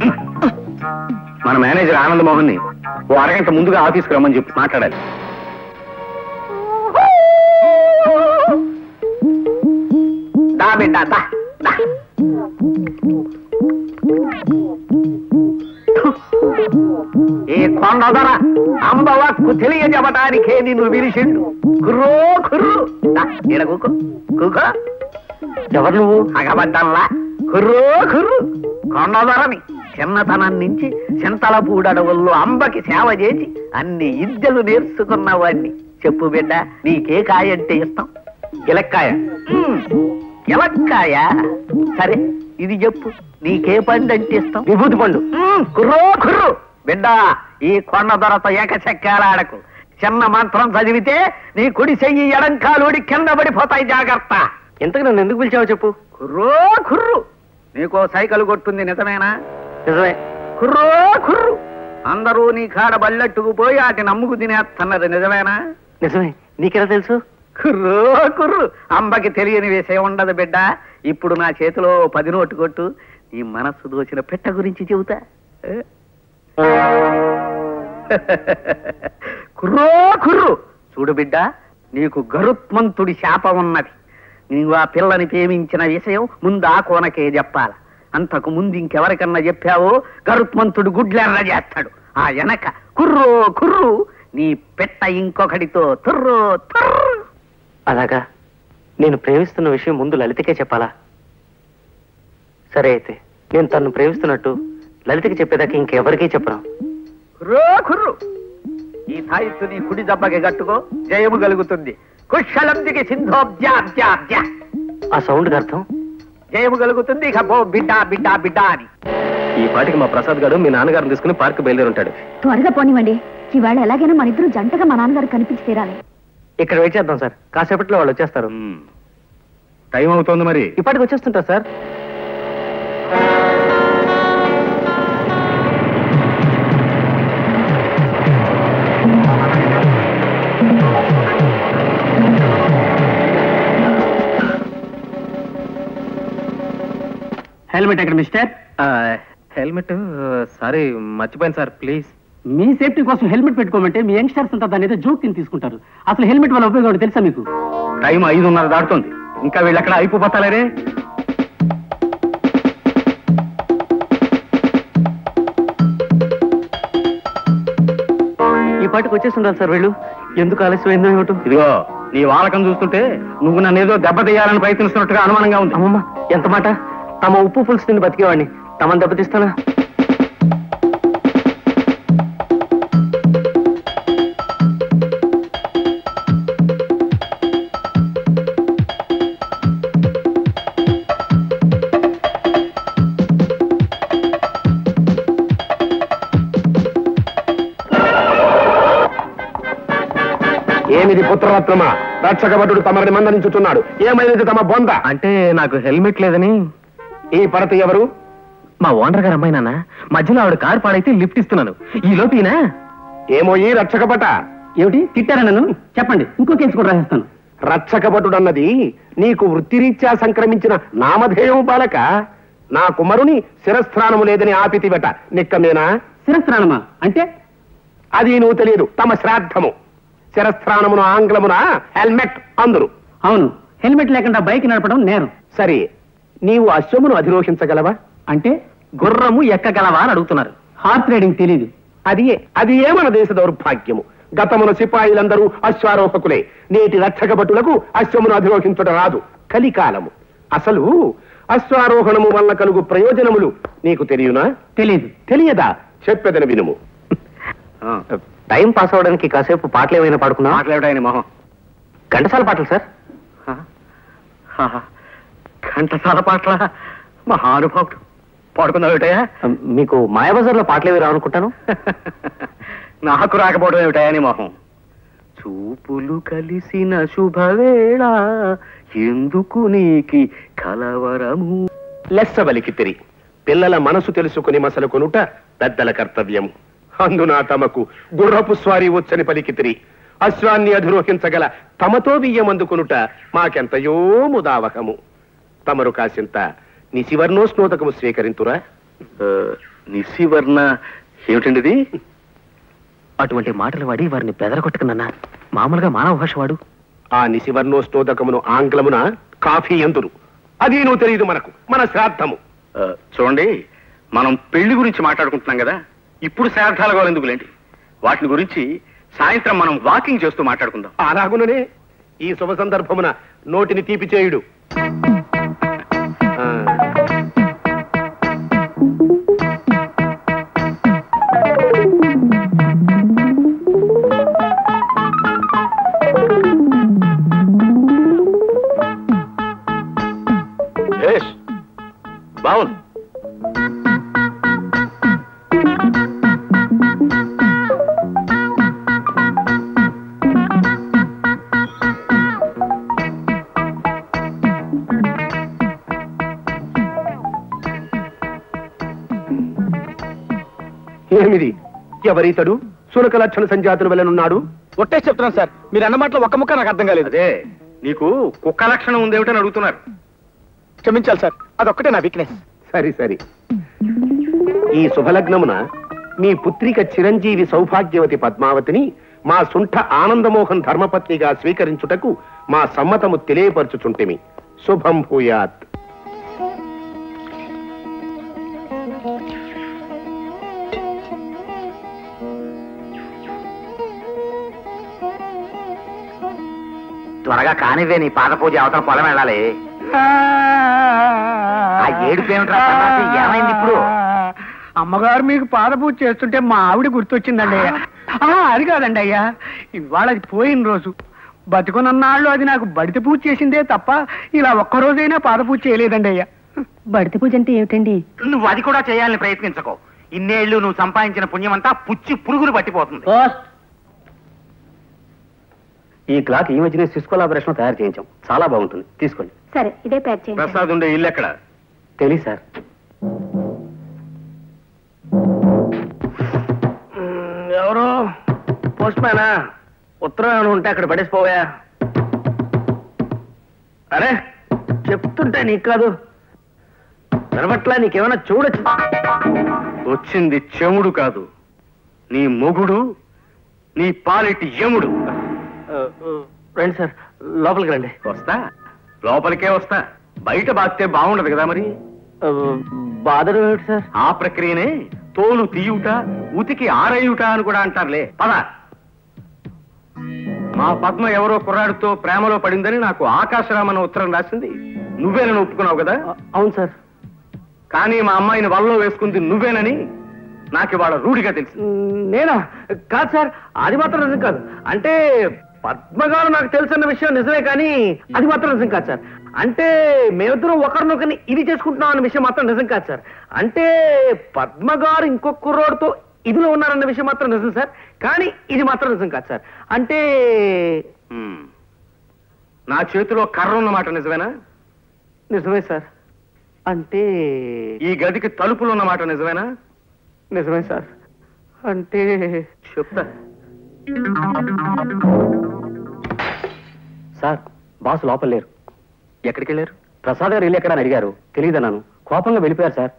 మన మేనేజర్ ఆనంద్ మోహన్ ని ఓ అరగంట ముందుగా ఆఫీస్కి రమ్మని చెప్పి మాట్లాడాలి దా బిడ్డ దా దా. ఈ కొండదొర అంబవక్కు తెలియజెప్పటానికే నిన్ను పిలిచిండు కుర్రో కుర్రు దా, ఈడ కూకో కూకో ఎవరు నువ్వు అగబడ్డల్లా కుర్రో కుర్రు కొండదొరని చిన్నతనం నుంచి చింతలపూడడవుల్లో అంబకి సేవ చేసి అన్ని విద్యలు నేర్చుకున్నవాడిని చెప్పు బిడ్డ నీకే కాయ అంటే ఇష్టం గిలక్కాయ మ్మ్, గిలక్కాయ సరే ఇది చెప్పు నీకే పండు అంటే ఇష్టం విభూతి పండు మ్మ్, కుర్రో కుర్రు బిడ్డ ఈ కొండ దొరత ఏకచక్రాడకు చిన్న మంత్రం చదివితే నీ కుడి చెయ్యి ఎడంకాలుడి కింద పడిపోతాయి జాగ్రత్త ఇంతకు నన్ను ఎందుకు పిలిచావో చెప్పు కుర్రో కుర్రు నీకో సైకిల్ కొట్టుంది నిజమేనా నిజమే కుర్రో కుర్రు అందరూ నీ కాడ బల్లెట్టుకు పోయి వాటి నమ్ముకు తినేస్తున్నది నిజమేనా నిజమే నీకెలా తెలుసు కుర్రో కుర్రు అంబకి తెలియని విషయం ఉండదు బిడ్డ ఇప్పుడు నా చేతిలో పది నోటు కొట్టు నీ మనస్సు దోచిన పెట్ట గురించి చెబుతా ఏ? కుర్రో కుర్రు చూడు బిడ్డ నీకు గరుత్మంతుడి శాపం ఉన్నది నీవు ఆ పిల్లని ప్రేమించిన విషయం ముందు ఆ కోనకే చెప్పాల అంతకు ముందు ఇంకెవరికన్నా చెప్పావో గరుత్మంతుడు గుడ్లెర్ర చేస్తాడు ఆ వెనక కుర్రో కుర్రు నీ పెట్ట ఇంకొకడితో తుర్రో తుర్రు అలాగా నేను ప్రేమిస్తున్న విషయం ముందు లలితకే చెప్పాలా సరే అయితే నేను తను ప్రేమిస్తున్నట్టు లలితకి చెప్పేదాకా ఇంకెవరికీ చెప్పను కుర్రో కుర్రు ఈ తాయిత్తు నీ కుడి దెబ్బకి కట్టుకో జయము కలుగుతుంది కుశలందికి సింధోబ్జాబ్జాబ్జ ఆ సౌండ్ అర్థం జయము కలుగుతుంది ఇక పో బిడ్డ బిడ్డ బిడ్డ అని ఈ పాటికి మా ప్రసాద్ గారు మీ నాన్నగారిని తీసుకుని పార్క్ బయలుదేరి ఉంటాడు త్వరగా పోనివ్వండి ఈవేళ ఎలాగైనా మన ఇద్దరు జంటగా మా నాన్నగారు కనిపించి తీరాలి ఇక్కడ వెయిట్ చేద్దాం సార్ కాసేపట్లో వాళ్ళు వచ్చేస్తారు మ్మ్. టైం అవుతోంది మరి ఇప్పటికి వచ్చేస్తుంటారు సార్ హెల్మెట్ ఎక్కడ మిస్టర్ హెల్మెట్ సారీ మర్చిపోయాను సార్ ప్లీజ్ మీ సేఫ్టీ కోసం హెల్మెట్ పెట్టుకోమంటే మీ యంగ్స్టర్స్ అంతా దాని ఏదో జోక్ కింద తీసుకుంటారు అసలు హెల్మెట్ వల్ల ఉపయోగం ఏంటో తెలుసా మీకు టైం ఐదున్నర దాటుతుంది ఇంకా వీళ్ళు ఎక్కడ అయిపోతాలేరే ఈ పాటికి వచ్చేస్తుంటారు సార్ వీళ్ళు ఎందుకు ఆలస్యమైందో ఏమిటో ఇదిగో నీ వాలకం చూస్తుంటే నువ్వు నన్ను ఏదో దెబ్బతీయాలని ప్రయత్నిస్తున్నట్టుగా అనుమానంగా ఉంది అమ్మమ్మ ఎంత మాట తమ ఉప్పు పులుసు తిని బతికేవాడిని తమను దెబ్బతీస్తానా ఏమిది పుత్రరత్నమా రక్షకభటుడు తమరిని మందలించుతున్నాడు ఏమైనది తమ బొంద అంటే నాకు హెల్మెట్ లేదని ఈ పడత ఎవరు మా ఓనర్ గారు అమ్మాయి నాన్న మధ్యలో ఆవిడ కారు పాడైతే లిఫ్ట్ ఇస్తున్నాను ఈ లోపీనా ఏమో ఈ రక్షకభట ఏమిటి తిట్టారా నన్ను చెప్పండి ఇంకో కేసు కూడా రాసేస్తాను రక్షకభటుడన్నది నీకు వృత్తిరీత్యా సంక్రమించిన నామధేయం బాలక నా కుమరుని శిరస్త్రానము లేదని ఆపితివట నిక్కమేనా శిరస్త్రాణమా అంటే అది నువ్వు తెలియదు తమ శ్రాద్ధము శిరస్త్రానమును ఆంగ్లమున హెల్మెట్ అందురు అవును హెల్మెట్ లేకుండా బైక్ నడపడం నేరం సరే నీవు అశ్వమును అధిరోహించగలవా అంటే గుర్రము ఎక్కగలవా అని అడుగుతున్నారు హార్స్ రైడింగ్ తెలీదు అది ఏ- అది ఏ మన దేశ దౌర్భాగ్యము గతమున సిపాయిలందరూ అశ్వారోహకులే నేటి రక్షక భటులకు అశ్వమును అధిరోహించుట రాదు కలికాలము అసలు అశ్వారోహణము వల్ల కలుగు ప్రయోజనములు నీకు తెలియనా తెలీదు తెలియదా చెప్పెదన వినుము ఆ, టైం పాస్ అవడానికి కాసేపు పాటలు ఏమైనా పాడుకున్నా మాట్లాడాయని మొహం ఘంటసాల పాటలు సార్ ఆహా. ఘంటసాల పాటల మహానుభావుడు పాడుకుందాం ఏమిటయా మీకు మాయాబజార్లో పాటలు ఏవి రావనుకుంటాను నాకు రాకపోవడం ఏమిటయా నీ మొహం చూపులు కలిసిన శుభవేళ ఎందుకు నీకి కలవరము లెస్స బలికితిరి పిల్లల మనసు తెలుసుకుని మసలు కొనుట పెద్దల కర్తవ్యం అందున తమకు గుర్రపు స్వారీ వచ్చని పలికితిరి అశ్వాన్ని అధిరోహించగల తమతో బియ్యమందుకునుట మాకెంతయో ముదావహము తమరు కాసింత నిశివర్ణోస్నోదకము స్వీకరింతురా ఆ, నిశివర్ణ ఏమిటండి ఇది అటువంటి మాటలు వాడి వారిని బెదరగొట్టుకున్నా మామూలుగా మానవ భాష వాడు ఆ నిశివర్ణోస్నోదకమును ఆంగ్లమున కాఫీ ఎందురు అది నువ్వు తెలియదు మనకు మన శ్రాద్ధము ఆ, చూడండి మనం పెళ్లి గురించి మాట్లాడుకుంటున్నాం కదా ఇప్పుడు శ్రాద్ధాల గోలు ఎందుకులేంటి వాటిని గురించి సాయంత్రం మనం వాకింగ్ చేస్తూ మాట్లాడుకుందాం అలాగుననే ఈ శుభ సందర్భమున నోటిని తీపి చేయుడు ఆ, భేష్ బావుంది ఏమిది ఎవరీతడు సునక లక్షణ సంజాతుల వెళ్ళనున్నాడు ఒట్టే చెప్తున్నాను సార్ మీరు అన్న మాటలో ఒక్క ముక్క నాకు అర్థం కాలేదు అదే నీకు కుక్క లక్షణం ఉందేమిటని అడుగుతున్నారు క్షమించాలి సార్ అదొక్కటే నా వీక్నెస్ సరి సరి ఈ శుభలగ్నమున మీ పుత్రిక చిరంజీవి సౌభాగ్యవతి పద్మావతిని మా సుంఠ ఆనందమోహన్ ధర్మపత్నిగా స్వీకరించుటకు మా సమ్మతము తెలియపరచుచుంటిమి శుభం భూయాత్ త్వరగా కానివే నీ పాద పూజ అవతల పొలం వెళ్ళాలి ఆ ఏడుపు ఏమిట్రా సన్నాసి? ఏమైంది ఇప్పుడు అమ్మగారు మీకు పాదపూజ చేస్తుంటే మా ఆవిడ గుర్తొచ్చిందండి అయ్యా ఆ, అది కాదండి అయ్యా ఇవాళ అది పోయిన రోజు బతికున్నన్నాళ్ళు అది నాకు బడిత పూజ చేసిందే తప్ప ఇలా ఒక్క రోజైనా పాదపూజ చేయలేదండి అయ్యా బడిత పూజ అంటే ఏమిటండి నువ్వు అది కూడా చేయాలని ప్రయత్నించకో ఇన్నేళ్లు నువ్వు సంపాదించిన పుణ్యమంతా పుచ్చి పురుగులు పట్టిపోతుంది ఈ క్లాక్ ఈ మధ్యనే సిస్కో లాబరేషన్ తయారు చేయించాం చాలా బాగుంటుంది తీసుకోండి సరే ఇదే ప్యాక్ చేయండి ప్రసాద్ ఉండే ఇల్లు ఎక్కడ తెలియదు సార్ ఎవరు పోస్ట్ మ్యానా ఉత్తరం ఏమైనా ఉంటే అక్కడ పడేసిపోయా అరే చెప్తుంటే నీకు కాదు వినబట్లా నీకేమైనా చూడొచ్చు వచ్చింది చెముడు కాదు నీ మొగుడు నీ పాలిటి యముడు రండి సార్ లోపలికి రండి వస్తా లోపలికే వస్తా బయట బాస్తే బాగుండదు కదా మరి బాధలు ఏమిటి సార్ ఆ ప్రక్రియనే తోలు తీయుట ఉతికి ఆరేయుట అని కూడా అంటారులే పద మా పద్మ ఎవరో కుర్రాడితో ప్రేమలో పడిందని నాకు ఆకాశరామన్న ఉత్తరం రాసింది నువ్వేనని ఒప్పుకున్నావు కదా అవును సార్ కానీ మా అమ్మాయిని వల్లో వేసుకుంది నువ్వేనని నాకు ఇవాళ రూఢిగా తెలిసింది నేనా కాదు సార్ అది మాత్రం నిజం కాదు అంటే పద్మ గారు నాకు తెలుసన్న విషయం నిజమే కానీ అది మాత్రం నిజం కాదు సార్ అంటే మేమిద్దరం ఒకరినొకరిని ఇది చేసుకుంటున్నాం అన్న విషయం మాత్రం నిజం కాదు సార్ అంటే పద్మ గారు ఇంకొక కుర్రోడితో ఇదిలో ఉన్నారన్న విషయం మాత్రం నిజం సార్ కానీ ఇది మాత్రం నిజం కాదు సార్ అంటే హ్మ్. నా చేతిలో కర్ర ఉన్నమాట నిజమేనా నిజమే సార్ అంటే ఈ గదికి తలుపులు ఉన్నమాట నిజమేనా నిజమే సార్ అంటే చెప్తా సార్ బాస్ లోపల లేరు ఎక్కడికి వెళ్ళారు ప్రసాద్ గారు ఇల్లు ఎక్కడ అని అడిగారు తెలియదన్నాను కోపంగా వెళ్ళిపోయారు సార్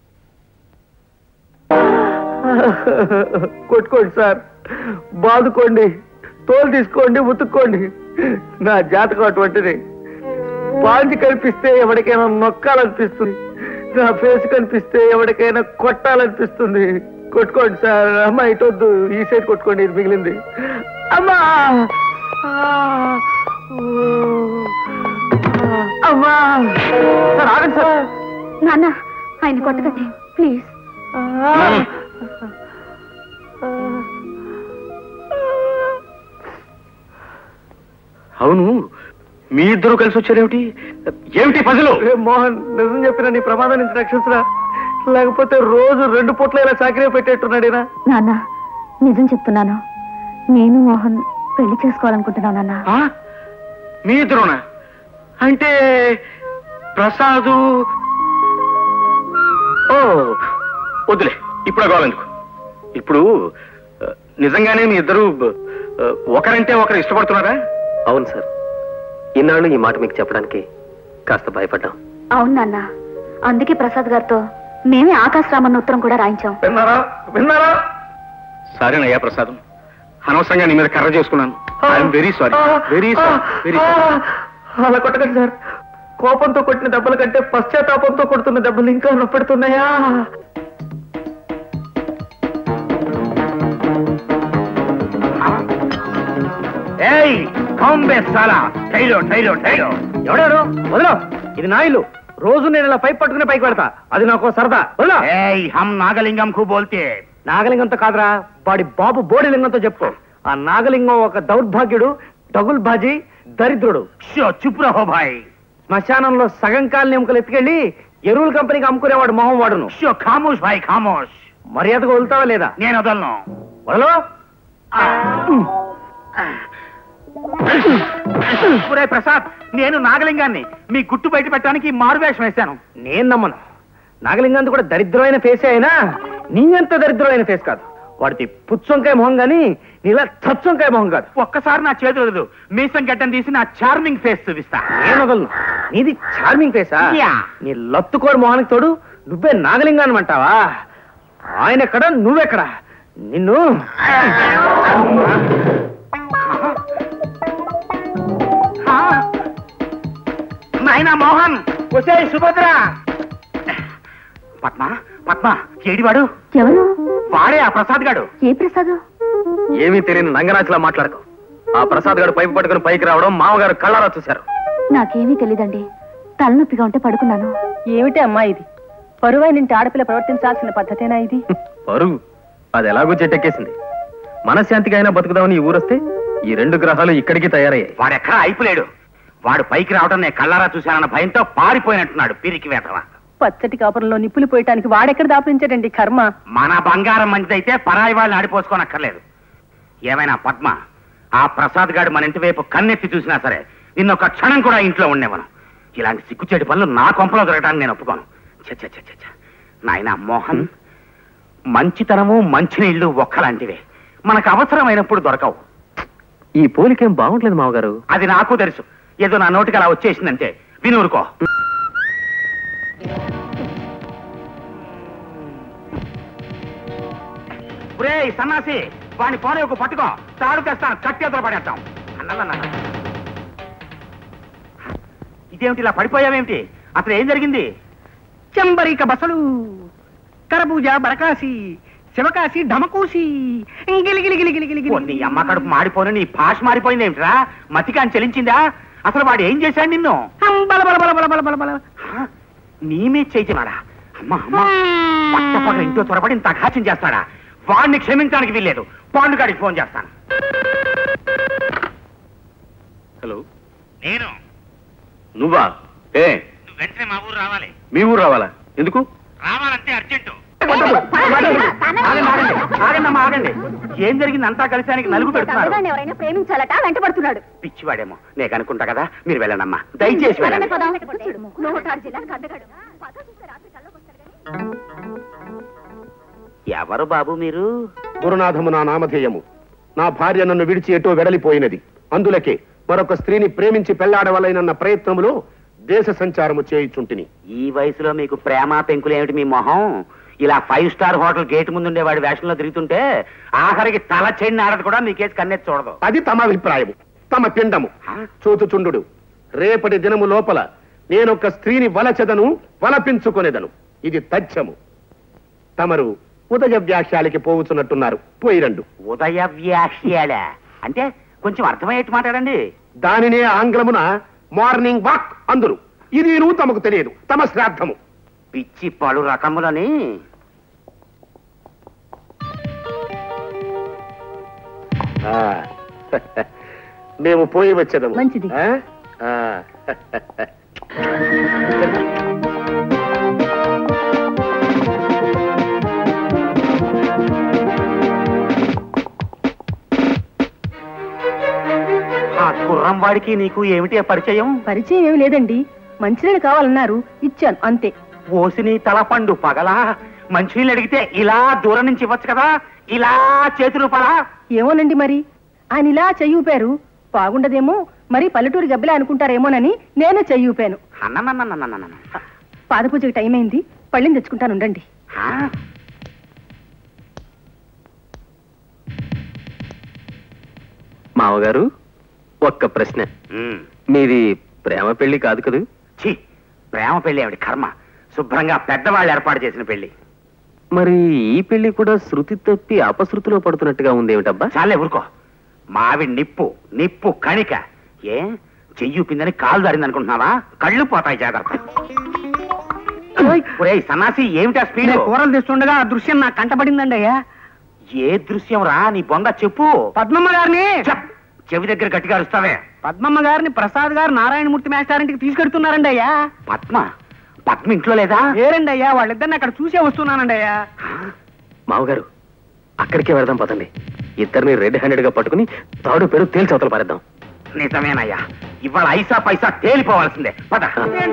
కొట్టుకోండి సార్ బాదుకోండి తోలు తీసుకోండి ఉతుక్కోండి నా జాతకం అటువంటిది పాంచి కనిపిస్తే ఎవరికైనా నొక్కాలనిపిస్తుంది నా ఫేస్ కనిపిస్తే ఎవరికైనా కొట్టాలనిపిస్తుంది కొట్టుకోండి సార్ అమ్మా ఇటొద్దు ఈ సైడ్ కొట్టుకోండి ఇది మిగిలింది అమ్మా ఆ, ఓ, అమ్మా సార్ ఆగండి సార్ నాన్న ఆయన కొట్టకండి ప్లీజ్ అవును మీ ఇద్దరు కలిసి వచ్చారేమిటి ఏమిటి పజలు రే మోహన్ నిజం చెప్పిన నీ ప్రమాదం నుంచి రక్షించరా లేకపోతే రోజు రెండు పూట్ల ఇలా చాకరీ పెట్టేట్టున్నాడేనా నాన్న నిజం చెప్తున్నాను నేను మోహన్ పెళ్లి చేసుకోవాలనుకుంటున్నాను నాన్న ఆ? మీ ఇద్దరునా అంటే ప్రసాదు ఓ వద్దులే ఇప్పుడు కావాలనుకో ఇప్పుడు ఆ, నిజంగానే మీ ఇద్దరు ఆ, ఒకరంటే ఒకరు ఇష్టపడుతున్నారా అవును సార్ ఇన్నాళ్ళు ఈ మాట మీకు చెప్పడానికి కాస్త భయపడ్డాం అవును నాన్న అందుకే ప్రసాద్ గారితో మేమే ఆకాశరామన్న ఉత్తరం కూడా రాయించాం విన్నారా విన్నారా సరేనయ్యా ప్రసాదం అనవసరంగా నీ మీద కర్ర చేసుకున్నాను I'm very sorry very sorry very sorry అలా కొట్టకండి సార్ కోపంతో కొట్టిన దెబ్బల కంటే పశ్చాత్తాపంతో కొడుతున్న దెబ్బలు ఇంకా నొప్పెడుతున్నాయా ఏయ్ కాంబే సాలా టైలో టైలో టైలో ఎవడారు వదలో ఇది నా ఇల్లు రోజు నేను ఇలా పైప్ పట్టుకుని పైకి పెడతా అది నాకు సరదా వదలో ఏయ్ హమ్ నాగలింగం కు బోల్తే నాగలింగంతో కాదురా వాడి బాబు బోడిలింగంతో చెప్పు ఆ నాగలింగం ఒక దౌర్భాగ్యుడు డగుల్ బాజీ దరిద్రుడు షో చుప్ రహో భాయ్ శ్మశానంలో సగం కాలని ఎముకలు ఎత్తుకెళ్ళి ఎరువుల కంపెనీకి అమ్ముకునేవాడు మొహం వాడును షో ఖామోష్ భాయ్ ఖామోష్ మర్యాదగా వదులుతావా లేదా నేను వదలను వదలో ఒరేయ్ ప్రసాద్ నేను నాగలింగాన్ని మీ గుట్టు బయట పెట్టడానికి మారువేషం వేశాను నేను నమ్మను నాగలింగాంది కూడా దరిద్రమైన ఫేసే అయినా నీ అంత దరిద్రమైన ఫేస్ కాదు వాడిది పుచ్చొంకాయ మొహం గాని నీలా చచ్చొంకాయ మొహం కాదు ఒక్కసారి నా చేతులు వదలు మీసం గడ్డం తీసి నా చార్మింగ్ ఫేస్ చూపిస్తా నేను వదలను నీది చార్మింగ్ ఫేసా యా. నీ లత్తుకోడు మొహానికి తోడు నువ్వే నాగలింగాన్ని అంటావా ఆయన ఎక్కడ నువ్వెక్కడ నిన్ను ఆ! నాయనా మోహన్ వచ్చే సుభద్ర పద్మ పద్మ ఏడివాడు ఎవరు వాడే ఆ ప్రసాద్ గాడు ఏ ప్రసాద్ ఏమీ తెలియని నంగనాచిలా మాట్లాడకు ఆ ప్రసాద్ గారు పైపు పట్టుకుని పైకి రావడం మామగారు కళ్ళారా చూశారు నాకేమీ తెలీదండి తలనొప్పిగా ఉంటే పడుకున్నాను ఏమిటి అమ్మా ఇది పరువైనింటి ఆడపిల్ల ప్రవర్తించాల్సిన పద్ధతేనా ఇది పరువు అది ఎలాగో చెట్టెక్కేసింది మనశ్శాంతిగా అయినా బతుకుదామని ఈ ఊరొస్తే ఈ రెండు గ్రహాలు ఇక్కడికి తయారయ్యాయి వాడెక్కడా అయిపోలేడు వాడు పైకి రావడం నేను కళ్ళారా చూశానన్న భయంతో పారిపోయినట్టున్నాడు పిరికి వేతవా పచ్చటి కాపురంలో నిప్పులు పోయటానికి వాడెక్కడ దాపరించాడండి కర్మ మన బంగారం మంచిదైతే పరాయి వాళ్ళని ఆడిపోసుకోనక్కర్లేదు ఏమైనా పద్మ ఆ ప్రసాద్ గాడు మన ఇంటి వైపు కన్నెత్తి చూసినా సరే నిన్నొక క్షణం కూడా ఇంట్లో ఉండేవను ఇలాంటి సిగ్గుచేటి పనులు నా కొంపలో జరగడానికి నేను ఒప్పుకోను ఛ, ఛ, ఛ, ఛ, ఛ. నాయనా మోహన్ మంచితనము మంచినీళ్లు ఒక్కలాంటివే మనకు అవసరమైనప్పుడు దొరకవు ఈ పోలికేం బాగుంటలేదు మామగారు అది నాకు తెలుసు ఏదో నా నోటికి అలా వచ్చేసిందంటే వినూరుకో ఒరేయ్ సన్నాసి వాడిని పోనే ఒక పట్టుకో తాడు తెస్తాను కట్టి ఎదురు పడేస్తాం అన్నలన్న ఇదేమిటి ఇలా పడిపోయావేమిటి అసలు ఏం జరిగింది చెంబరిక బసలు కరబూజ బరకాసి శివకాశి ఢమకూసి ఓ, నీ అమ్మ కడుపు మాడిపోయిన నీ భాష మారిపోయింది ఏమిట్రా మతికాని చెలించిందా అసలు వాడు ఏం చేశాడు నిన్ను బల బల బల బల బల బల బల హ? నీ మీద చేయించాడా అమ్మా అమ్మా పట్టపగల ఇంట్లో త్వరపడి ఇంత అఘాత్యం చేస్తాడా వాడిని క్షమించడానికి వీల్లేదు పాండుగాడికి ఫోన్ చేస్తాను హలో నేను నువ్వా ఏ నువ్వు వెంటనే మా ఊరు రావాలి మీ ఊరు రావాలా ఎందుకు రావాలంటే అర్జెంటు ఆగండి ఆగండి ఆగండి అమ్మా ఆగండి ఏం జరిగింది అంతా కలిసి ఆయనకి నలుగు పెడుతున్నారు ఎవరైనా ప్రేమించాలట వెంటబడుతున్నాడు పిచ్చివాడేమో నేను అనుకుంటా కదా మీరు వెళ్ళండమ్మా దయచేసి వెళ్ళండి ఎవరు బాబు మీరు గురునాథము నా నామధేయము నా భార్య నన్ను విడిచి ఎటో వెడలిపోయినది అందులకే మరొక స్త్రీని ప్రేమించి పెళ్లాడవలైనన్న ప్రయత్నములో దేశ సంచారము చేయుచుంటిని ఈ వయసులో మీకు ప్రేమ పెంకులు ఏమిటి మీ మొహం ఇలా ఫైవ్ స్టార్ హోటల్ గేట్ ముందు ఉండే వాడి వేషంలో తిరుగుతుంటే ఆఖరికి తల చెడిని ఆడదు కూడా మీకేసి కన్నెత్తి చూడదు అది తమ అభిప్రాయము తమ పిండము హ? చూచుచుండు రేపటి దినము లోపల నేనొక స్త్రీని వలచెదను వలపించుకొనేదను ఇది తథ్యము తమరు ఉదయ వ్యాఖ్యాలకి పోవుచున్నట్టున్నారు పోయిరండు ఉదయ వ్యాఖ్యాల అంటే కొంచెం అర్థమయ్యేట్టు మాట్లాడండి దానినే ఆంగ్లమున మార్నింగ్ వాక్ అందురు ఇది నువ్వు తమకు తెలియదు తమ శ్రాద్ధము పిచ్చి పలు రకములని ఆ, మేము పోయి వచ్చేదము మంచిది. ఆ? ఆ గుర్రం వాడికి నీకు ఏమిటి ఆ పరిచయం పరిచయం ఏమి లేదండి మంచినీళ్ళు కావాలన్నారు ఇచ్చాను అంతే ఓసిని తలపండు పగలా మంచినీళ్ళు అడిగితే ఇలా దూరం నుంచి ఇవ్వచ్చు కదా ఇలా చేతులు పలా ఏమోనండి మరి ఆయన ఇలా చెయ్యి ఊపారు బాగుండదేమో మరి పల్లెటూరు గబ్బిలా అనుకుంటారేమోనని నేను చెయ్యి ఊపాను అన్ననన్ననన్ననన్న. పాదపూజకి టైం అయింది పళ్ళని తెచ్చుకుంటాను ఉండండి ఆ? మావగారు ఒక్క ప్రశ్న ఉమ్. మీది ప్రేమ పెళ్లి కాదు కదూ ఛీ ప్రేమ పెళ్లి ఆవిడ కర్మ శుభ్రంగా పెద్దవాళ్ళు ఏర్పాటు చేసిన పెళ్లి మరి ఈ పెళ్లి కూడా శృతి తప్పి అపశృతిలో పడుతున్నట్టుగా ఉందేమిటబ్బా చాలే ఊరుకో మావి నిప్పు నిప్పు కణిక ఏ చెయ్యి పిందని కాలు దారింది అనుకుంటున్నావా కళ్ళు పోతాయి జాగ్రత్త ఒరేయ్ సన్నాసి ఏమిటా స్పీడ్ నేను కూరలు తెస్తుండగా ఆ దృశ్యం నాకు కంటపడిందండి అయ్యా ఏ దృశ్యం రా నీ బొంద చెప్పు పద్మమ్మ గారిని చెప్. చెవి దగ్గర గట్టిగా అరుస్తావే పద్మమ్మ గారిని ప్రసాద్ గారు నారాయణమూర్తి మేస్టారింటికి తీసుకెడుతున్నారండి అయ్యా పద్మ పద్మ ఇంట్లో లేదా లేరండి అయ్యా వాళ్ళిద్దరిని అక్కడ చూసే వస్తున్నానండి అయ్యా మావగారు అక్కడికే వెళదాం పదండి ఇద్దరిని రెడ్ హ్యాండెడ్ గా పట్టుకుని తాడు పేరు తేల్చవతలు పారేద్దాం నిజమేనయ్యా ఇవాళ ఐసా పైసా తేలిపోవాల్సిందే పద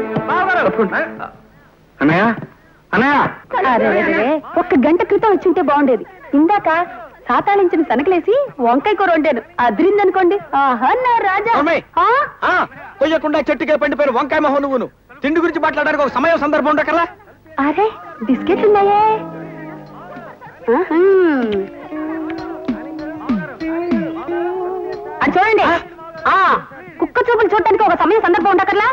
అన్నయ్య అన్నయ్య అరే ఒక్క గంట క్రితం వచ్చి ఉంటే బాగుండేది ఇందాక సాతాళించిన సనకలేసి వంకాయ కూర వండాను అదిరిందనుకోండి ఆహా నా రాజా అమ్మాయి. ఆ? కొయ్యకుండా చెట్టుకే పండిపోయిన వంకాయ మొహం నువ్వును తిండి గురించి మాట్లాడడానికి ఒక సమయం సందర్భం ఉండకల్లా అరే బిస్కెట్లు ఉన్నాయే ఆహా. అది చూడండి ఆ కుక్క చూపులు చూడటానికి ఒక సమయం సందర్భం ఉండకర్లా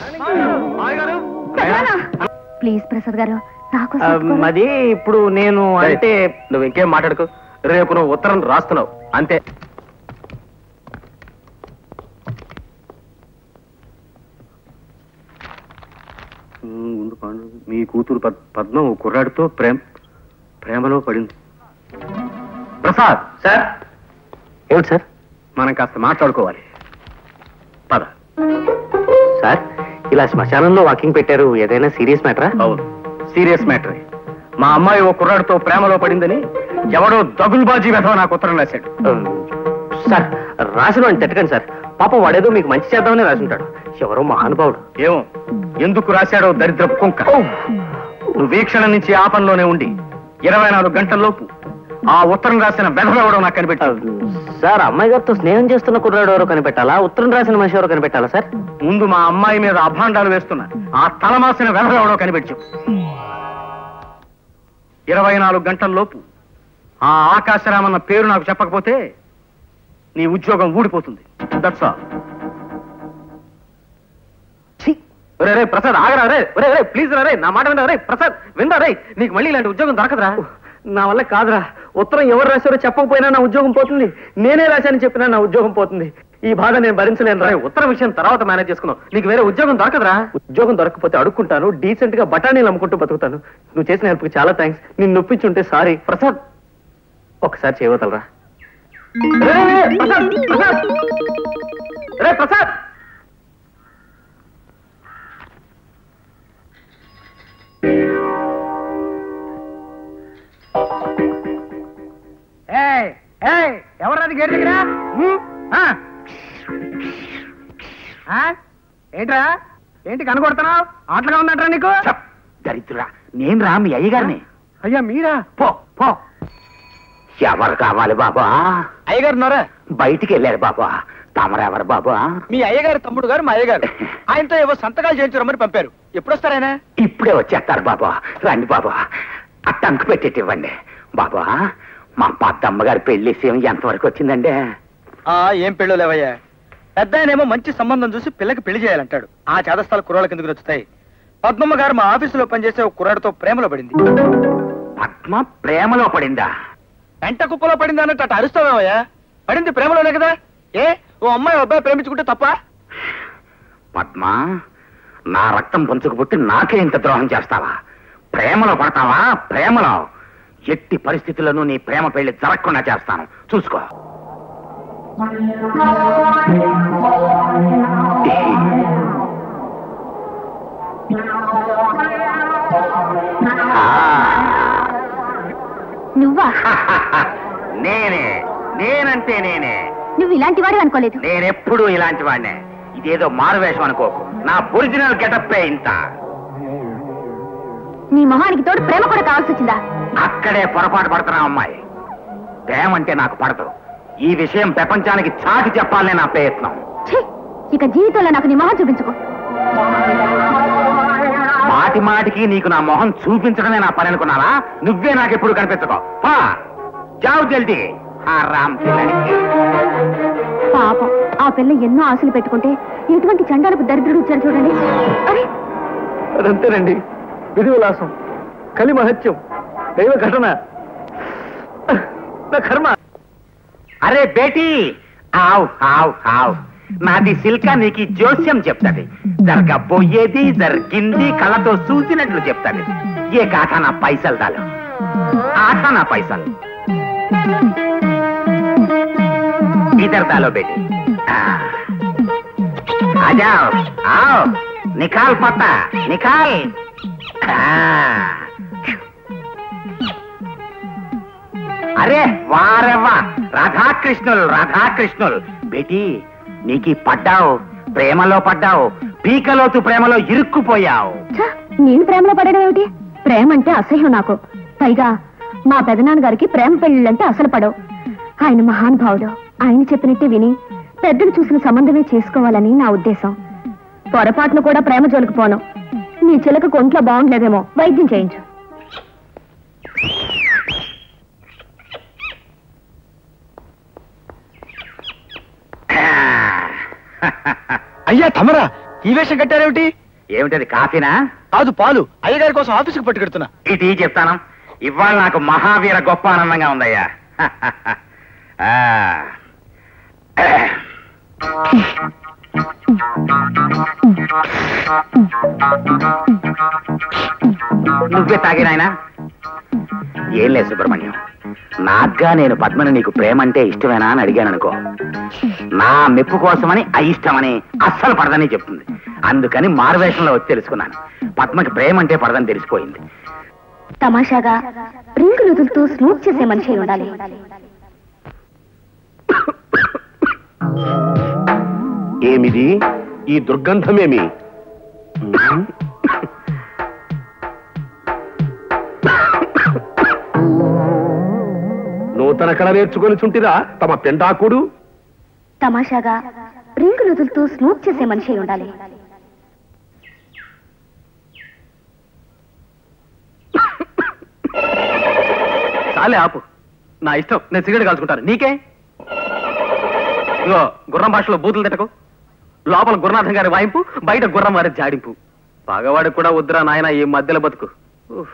ప్లీజ్ ప్రసాద్ గారు నాకు అది ఇప్పుడు నేను అంటే నువ్వు ఇంకేం మాట్లాడుకో రేపు నువ్వు ఉత్తరం రాస్తున్నావు అంతే ముందు పాండు మీ కూతురు పద్- పద్మ ఓ కుర్రాడితో ప్రేమ ప్రేమలో పడింది ప్రసాద్ సార్ ఏమిటి సార్ మనం కాస్త మాట్లాడుకోవాలి పద సార్ ఇలా శ్మశానంలో వాకింగ్ పెట్టారు ఏదైనా సీరియస్ మ్యాటరా అవును సీరియస్ మ్యాటర్ మా అమ్మాయి ఓ కుర్రాడితో ప్రేమలో పడిందని ఎవడో దగుల్బాజీ వెధవ నాకు ఉత్తరం రాశాడు సార్ రాసిన వాడిని తిట్టకండి సార్ పాపం వాడేదో మీకు మంచి చేద్దామని రాసుంటాడు ఎవరో మహానుభావుడు ఏమో ఎందుకు రాశాడో దరిద్రపు కుంక నువ్వు వీక్షణ నుంచి ఆ పనిలోనే ఉండి ఇరవై నాలుగు గంటల్లోపు ఆ ఉత్తరం రాసిన వెధవెవడో నాకు కనిపెట్టాడు సార్ అమ్మాయి గారితో స్నేహం చేస్తున్న కుర్రాడు ఎవరో కనిపెట్టాలా ఉత్తరం రాసిన మనిషి ఎవరో కనిపెట్టాలా సార్ ముందు మా అమ్మాయి మీద అభాండాలు వేస్తున్నా ఆ తలమాసిన వెధవెవడో కనిపెట్టు ఇరవై నాలుగు గంటల్లోపు ఆ ఆకాశరామన్న పేరు నాకు చెప్పకపోతే నీ ఉద్యోగం ఊడిపోతుంది దట్స్ ఆల్ రే రే ప్రసాద్ ఆగరా రే రే రే ప్లీజ్ రా రే నా మాట వినరా రే ప్రసాద్ వినరా రే నీకు మళ్ళీ ఇలాంటి ఉద్యోగం దొరకదురా నా వల్ల కాదురా ఉత్తరం ఎవరు రాశారో చెప్పకపోయినా నా ఉద్యోగం పోతుంది నేనే రాశానని చెప్పినా నా ఉద్యోగం పోతుంది ఈ బాధ నేను భరించలేను రా రే ఉత్తర విషయం తర్వాత మేనేజ్ చేసుకుందాం నీకు వేరే ఉద్యోగం దొరకదురా ఉద్యోగం దొరకకపోతే అడుక్కుంటాను డీసెంట్ గా బఠానీలు అమ్ముకుంటూ బతుకుతాను నువ్వు చేసిన హెల్ప్ చాలా థ్యాంక్స్ నిన్ను నొప్పించుంటే సారీ ప్రసాద్ ఒకసారి చేయవతలరా రే, రే, రే, ప్రసాద్ ప్రసాద్ రే ప్రసాద్ ఎవరది గేట్ దగ్గర హ్మ్? ఆ. ఆ? ఏంట్రా ఏంటి కనకొడుతున్నావు ఆటలుగా ఉందంటరా నీకు చెప్. దరిద్రుడా నేను రా మీ అయ్యగారిని అయ్యా మీరా పో పో ఎవరు కావాలి బాబా అయ్యగారు ఉన్నారా బయటికి వెళ్ళారు బాబా తమరెవరు బాబా మీ అయ్యగారు తమ్ముడు గారు మా అయ్యగారు ఆయనతో ఏవో సంతకాలు చేయించరమ్మని పంపారు ఎప్పుడు వస్తారాయన ఇప్పుడే వచ్చేస్తారు బాబా రండి బాబా ఆ టంకు పెట్టేటి ఇవ్వండి బాబా మా పద్దమ్మ గారి పెళ్లి విషయం ఎంతవరకు వచ్చిందండి ఏం పెళ్ళు లేవయ్యా పెద్ద ఆయనేమో మంచి సంబంధం చూసి పిల్లకి పెళ్లి చేయాలంటాడు ఆ చేదస్థాలు కుర్రాళ్ళకి ఎందుకు నచ్చుతాయి పద్మమ్మ గారు మా ఆఫీసులో పనిచేసే ఒక కుర్రాడితో ప్రేమలో పడింది పద్మ ప్రేమలో పడిందా వెంట కుప్పలో పడింది అన్నట్టు అటు అరుస్తావేమయ్యా పడింది ప్రేమలోనే కదా ఏ ఓ అమ్మాయి ఓ అబ్బాయి ప్రేమించుకుంటే తప్ప పద్మ నా రక్తం పంచుకు పుట్టి నాకే ఇంత ద్రోహం చేస్తావా ప్రేమలో పడతావా ప్రేమలో ఎట్టి పరిస్థితుల్లోనూ నీ ప్రేమ పెళ్లి జరగకుండా చేస్తాను చూసుకో నువ్వా నేనే నేనంటే నేనే నువ్వు ఇలాంటి వాడు అనుకోలేదు నేనెప్పుడు ఇలాంటి వాడినే ఇదేదో మారువేషం అనుకోకు నా ఒరిజినల్ గెటప్పే ఇంత నీ మొహానికి తోడు ప్రేమ కూడా కావాల్సి వచ్చిందా అక్కడే పొరపాటు పడుతున్నా అమ్మాయి ప్రేమ అంటే నాకు పడదు ఈ విషయం ప్రపంచానికి చాటి చెప్పాలనే నా ప్రయత్నం ఛీ! ఇక జీవితంలో నాకు నీ మొహం చూపించుకో మాటి మాటికి నీకు నా మొహం చూపించడమే నా పని అనుకున్నావా నువ్వే నాకెప్పుడు కనిపించకో పా జావు జల్దీ ఆ రామ్ పిల్లడికి పాపం ఆ పిల్ల ఎన్నో ఆశలు పెట్టుకుంటే ఎటువంటి చండాలకు దరిద్రుడు వచ్చారు చూడండి అరే అదంతేనండి విధి విలాసం కలి మహత్యం దైవ ఘటన నా కర్మ అరే బేటీ ఆవ్ ఆవ్ ఆవ్ నాది సిల్కా నీకు ఈ జోస్యం చెప్తాది జరగబోయేది జరిగింది కళ్ళతో చూసినట్లు చెప్తాది ఏ కాక నా పైసలు దాలు ఆట నా పైసలు ఇద్దరు దాలో బేటీ ఆజావ్ ఆవ్ నికాల్ పత్తా నికాల్ అరే వారెవ్వా రాధాకృష్ణులు రాధాకృష్ణులు బేటీ నీకు పడ్డావు ప్రేమలో పడ్డావు పీకలోతు ప్రేమలో ఇరుక్కుపోయావు ఛ! నేను ప్రేమలో పడడం ఏమిటి ప్రేమ అంటే అసహ్యం నాకు పైగా మా పెదనాన్న గారికి ప్రేమ పెళ్ళిళ్ళంటే అసలు పడవు ఆయన మహానుభావుడు ఆయన చెప్పినట్టే విని పెద్దలు చూసిన సంబంధమే చేసుకోవాలని నా ఉద్దేశం పొరపాటును కూడా ప్రేమ జోలికి పోను నీ చిలక కొంట్లో బాగుండలేదేమో వైద్యం చేయించు అయ్యా తమరా ఈ వేషం కట్టారేమిటి ఏమిటది కాఫీనా కాదు పాలు అయ్యగారి కోసం ఆఫీసుకు పట్టుకెడుతున్నా ఇది చెప్తాను ఇవాళ నాకు మహావీర గొప్ప ఆనందంగా ఉందయ్యా ఆ. నువ్వే తాగినాయనా ఏం లేదు సుబ్రహ్మణ్యం నాగ్గా నేను పద్మని నీకు ప్రేమ అంటే ఇష్టమేనా అని అడిగాను అనుకో నా మెప్పు కోసమని అయిష్టమని అస్సలు పడదని చెప్తుంది అందుకని మారువేషంలో వచ్చి తెలుసుకున్నాను పద్మకి ప్రేమ అంటే పడదని తెలిసిపోయింది తమాషాగా రింగులు వదులుతూ స్మూత్ చేసే మనిషి అయి ఉండాలి ఏమిది ఈ దుర్గంధమేమి ఉమ్. నూతన కళ నేర్చుకొని చుంటిరా తమ పెండాకుడు తమాషాగా రింగులు వదులుతూ స్మూత్ చేసే మనిషి అయి ఉండాలి చాలే ఆపు నా ఇష్టం నేను సిగరెట్ కాల్చుకుంటాను నీకే ఇగో గుర్రం భాషలో బూతులు తిట్టకు లోపల గురునాథం గారి వాయింపు బయట గుర్రం వారి జాడింపు పగవాడికి కూడా వద్దురా నాయన ఈ మధ్యలో బతుకు ఉఫ్.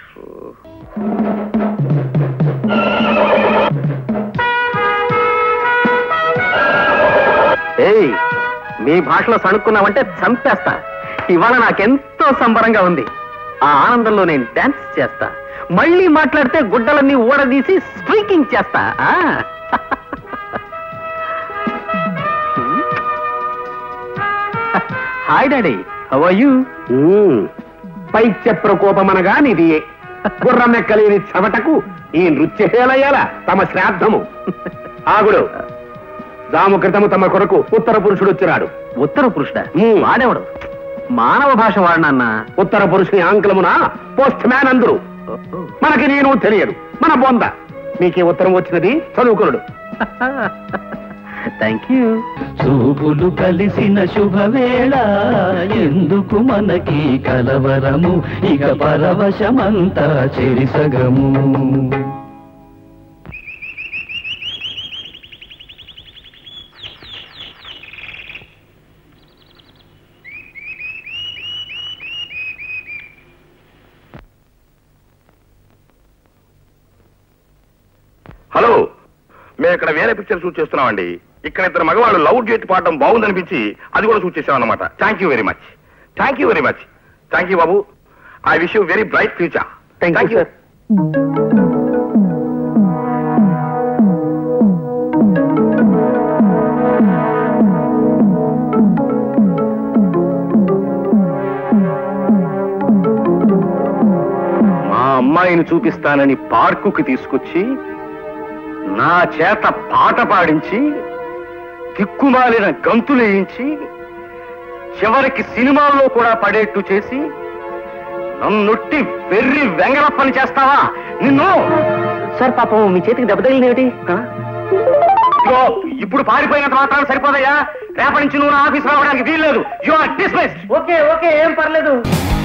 ఏయ్ మీ భాషలో సణుక్కున్నావంటే చంపేస్తా ఇవాళ నాకెంతో సంబరంగా ఉంది ఆ ఆనందంలో నేను డాన్స్ చేస్తా మళ్ళీ మాట్లాడితే గుడ్డలన్నీ ఊడదీసి స్ట్రీకింగ్ చేస్తా ఆ? Hi daddy how are you um. పైత్య ప్రకోపమనగా నిదియే గుర్రమెక్కలేని చెమటకు ఈ నృత్యశేలయ్యాల తమ శ్రాద్ధము ఆగుడు దాము క్రితము తమ కొరకు ఉత్తర పురుషుడు వచ్చినాడు ఉత్తర పురుషుడా మ్మ్. వాడేవాడు మానవ భాష వాడినన్నా ఉత్తర పురుషుని ఆంగ్లమున పోస్ట్ మ్యాన్ అందరు మనకి నేను తెలియదు మన బొంద మీకే ఉత్తరం వచ్చినది చదువుకునుడు థ్యాంక్ యూ చూపులు కలిసిన శుభవేళ ఎందుకు మనకి కలవరము ఇక పరవశమంతా చెరిసగము హలో మేము ఇక్కడ వేరే పిక్చర్ షూట్ చేస్తున్నామండి ఇక్కడ ఇద్దరు మగవాళ్ళు లవ్ చేతి పాడడం బాగుందనిపించి అది కూడా షూట్ చేసాం అనమాట thank you very much thank you very much thank you బాబు I wish you very bright future thank you sir అమ్మాయిని చూపిస్తానని పార్కుకి తీసుకొచ్చి నా చేత పాట పాడించి దిక్కుమాలిన గంతులేయించి చివరికి సినిమాల్లో కూడా పడేట్టు చేసి నన్నొట్టి వెర్రి వెంగళప్పని చేస్తావా నిన్ను సార్ పాపం మీ చేతికి దెబ్బ తగిలింది ఇదిగో, ఇప్పుడు పారిపోయినంత మాత్రం సరిపోదయ్యా రేపటి నుంచి నువ్వు నా ఆఫీస్ రావడానికి వీల్లేదు you are dismiss okay okay ఏం పర్లేదు